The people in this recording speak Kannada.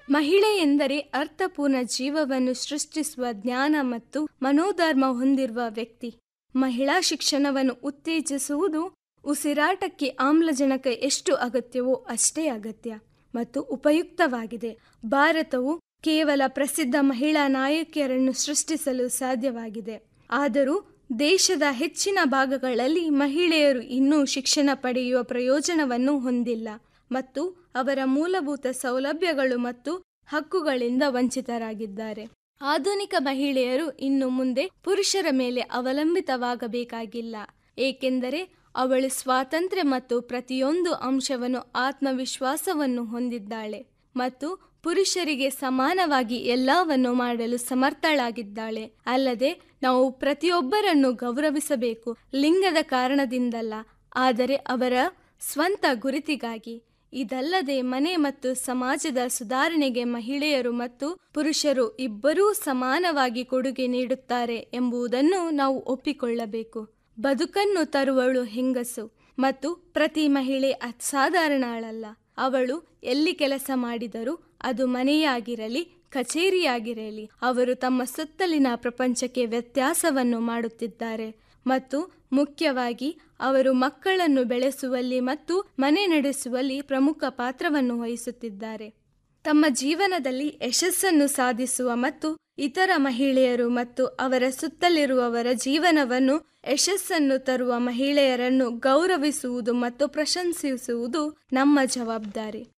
ಮಹಿಳೆ ಎಂದರೆ ಅರ್ಥಪೂರ್ಣ ಜೀವವನ್ನು ಸೃಷ್ಟಿಸುವ ಜ್ಞಾನ ಮತ್ತು ಮನೋಧರ್ಮ ಹೊಂದಿರುವ ವ್ಯಕ್ತಿ ಮಹಿಳಾ ಶಿಕ್ಷಣವನ್ನು ಉತ್ತೇಜಿಸುವುದು ಉಸಿರಾಟಕ್ಕೆ ಆಮ್ಲಜನಕ ಎಷ್ಟು ಅಗತ್ಯವೋ ಅಷ್ಟೇ ಅಗತ್ಯ ಮತ್ತು ಉಪಯುಕ್ತವಾಗಿದೆ ಭಾರತವು ಕೇವಲ ಪ್ರಸಿದ್ಧ ಮಹಿಳಾ ನಾಯಕಿಯರನ್ನು ಸೃಷ್ಟಿಸಲು ಸಾಧ್ಯವಾಗಿದೆ ಆದರೂ ದೇಶದ ಹೆಚ್ಚಿನ ಭಾಗಗಳಲ್ಲಿ ಮಹಿಳೆಯರು ಇನ್ನೂ ಶಿಕ್ಷಣ ಪಡೆಯುವ ಪ್ರಯೋಜನವನ್ನು ಹೊಂದಿಲ್ಲ ಮತ್ತು ಅವರ ಮೂಲಭೂತ ಸೌಲಭ್ಯಗಳು ಮತ್ತು ಹಕ್ಕುಗಳಿಂದ ವಂಚಿತರಾಗಿದ್ದಾರೆ ಆಧುನಿಕ ಮಹಿಳೆಯರು ಇನ್ನು ಮುಂದೆ ಪುರುಷರ ಮೇಲೆ ಅವಲಂಬಿತವಾಗಬೇಕಾಗಿಲ್ಲ ಏಕೆಂದರೆ ಅವಳು ಸ್ವಾತಂತ್ರ್ಯ ಮತ್ತು ಪ್ರತಿಯೊಂದು ಅಂಶವನ್ನು ಆತ್ಮವಿಶ್ವಾಸವನ್ನು ಹೊಂದಿದ್ದಾಳೆ ಮತ್ತು ಪುರುಷರಿಗೆ ಸಮಾನವಾಗಿ ಎಲ್ಲವನ್ನು ಮಾಡಲು ಸಮರ್ಥಳಾಗಿದ್ದಾಳೆ ಅಲ್ಲದೆ ನಾವು ಪ್ರತಿಯೊಬ್ಬರನ್ನು ಗೌರವಿಸಬೇಕು ಲಿಂಗದ ಕಾರಣದಿಂದಲ್ಲ ಆದರೆ ಅವರ ಸ್ವಂತ ಗುರುತಿಗಾಗಿ ಇದಲ್ಲದೆ ಮನೆ ಮತ್ತು ಸಮಾಜದ ಸುಧಾರಣೆಗೆ ಮಹಿಳೆಯರು ಮತ್ತು ಪುರುಷರು ಇಬ್ಬರೂ ಸಮಾನವಾಗಿ ಕೊಡುಗೆ ನೀಡುತ್ತಾರೆ ಎಂಬುದನ್ನು ನಾವು ಒಪ್ಪಿಕೊಳ್ಳಬೇಕು ಬದುಕನ್ನು ತರುವಳು ಹೆಂಗಸು ಮತ್ತು ಪ್ರತಿ ಮಹಿಳೆ ಅಸಾಧಾರಣಳಲ್ಲ ಅವಳು ಎಲ್ಲಿ ಕೆಲಸ ಮಾಡಿದರೂ ಅದು ಮನೆಯಾಗಿರಲಿ ಕಚೇರಿಯಾಗಿರಲಿ ಅವರು ತಮ್ಮ ಸುತ್ತಲಿನ ಪ್ರಪಂಚಕ್ಕೆ ವ್ಯತ್ಯಾಸವನ್ನು ಮಾಡುತ್ತಿದ್ದಾರೆ ಮತ್ತು ಮುಖ್ಯವಾಗಿ ಅವರು ಮಕ್ಕಳನ್ನು ಬೆಳೆಸುವಲ್ಲಿ ಮತ್ತು ಮನೆ ನಡೆಸುವಲ್ಲಿ ಪ್ರಮುಖ ಪಾತ್ರವನ್ನು ವಹಿಸುತ್ತಿದ್ದಾರೆ ತಮ್ಮ ಜೀವನದಲ್ಲಿ ಯಶಸ್ಸನ್ನು ಸಾಧಿಸುವ ಮತ್ತು ಇತರ ಮಹಿಳೆಯರು ಮತ್ತು ಅವರ ಸುತ್ತಲಿರುವವರ ಜೀವನವನ್ನು ಯಶಸ್ಸನ್ನು ತರುವ ಮಹಿಳೆಯರನ್ನು ಗೌರವಿಸುವುದು ಮತ್ತು ಪ್ರಶಂಸಿಸುವುದು ನಮ್ಮ ಜವಾಬ್ದಾರಿ